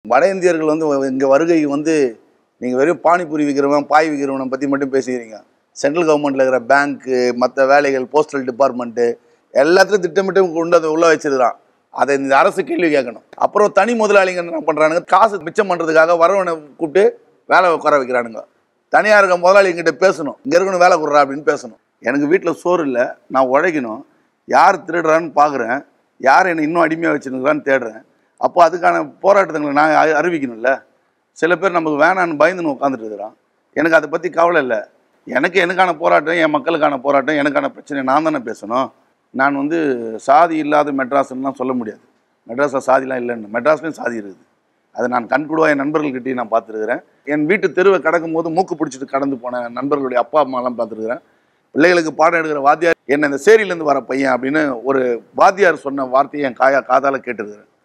வட இந்தியர்கள் வந்து இங்கே வருகை வந்து நீங்கள் வெறும் பானிபூரி விற்கிறவன் பாய் விற்கிறவனை பற்றி மட்டும் பேசிக்கிறீங்க சென்ட்ரல் கவர்மெண்ட்டில் இருக்கிற பேங்க்கு மற்ற வேலைகள் போஸ்டல் டிபார்ட்மெண்ட்டு எல்லாத்துலையும் திட்டமிட்டு கொண்டு வந்து உள்ளே வச்சிருக்கிறான் அதை இந்த அரசு கேள்வி கேட்கணும் அப்புறம் தனி முதலாளிங்க என்ன பண்ணுறானுங்க காசு மிச்சம் பண்ணுறதுக்காக வரவனை கூப்பிட்டு வேலை உட்கார வைக்கிறானுங்க தனியாக இருக்க முதலாளிங்கிட்ட பேசணும் இங்கே இருக்கணும் வேலை கொடுறா அப்படின்னு பேசணும் எனக்கு வீட்டில் சோறு இல்லை நான் உழைக்கணும் யார் திருடுறான்னு பார்க்குறேன் யார் என்னை இன்னும் அடிமையாக வச்சுருக்கிறான்னு தேடுறேன் அப்போ அதுக்கான போராட்டங்களை நான் அ- அறிவிக்கணும்ல சில பேர் நமக்கு வேணான்னு பயந்துன்னு உட்காந்துட்டு இருக்கிறான் எனக்கு அதை பற்றி கவலை இல்லை எனக்கு எனக்கான போராட்டம் என் மக்களுக்கான போராட்டம் எனக்கான பிரச்சனை நான் தானே பேசணும் நான் வந்து சாதி இல்லாத மெட்ராஸ்லாம் சொல்ல முடியாது மெட்ராஸில் சாதிலாம் இல்லைன்னு மெட்ராஸ்லேயும் சாதி இருக்குது அதை நான் கண்கூடாக என் நண்பர்கள்கிட்டயும் நான் பார்த்துருக்கிறேன் என் வீட்டு தெருவை கடக்கும் போது மூக்கு பிடிச்சிட்டு கடந்து போன நண்பர்களுடைய அப்பா அம்மாலாம் பார்த்துருக்கிறேன் பிள்ளைகளுக்கு பாடம் எடுக்கிற வாத்தியார் என்ன இந்த சேரியிலேருந்து வர பையன் அப்படின்னு ஒரு வாத்தியார் சொன்ன வார்த்தையை என் காயா காதால கேட்டிருக்கிறேன்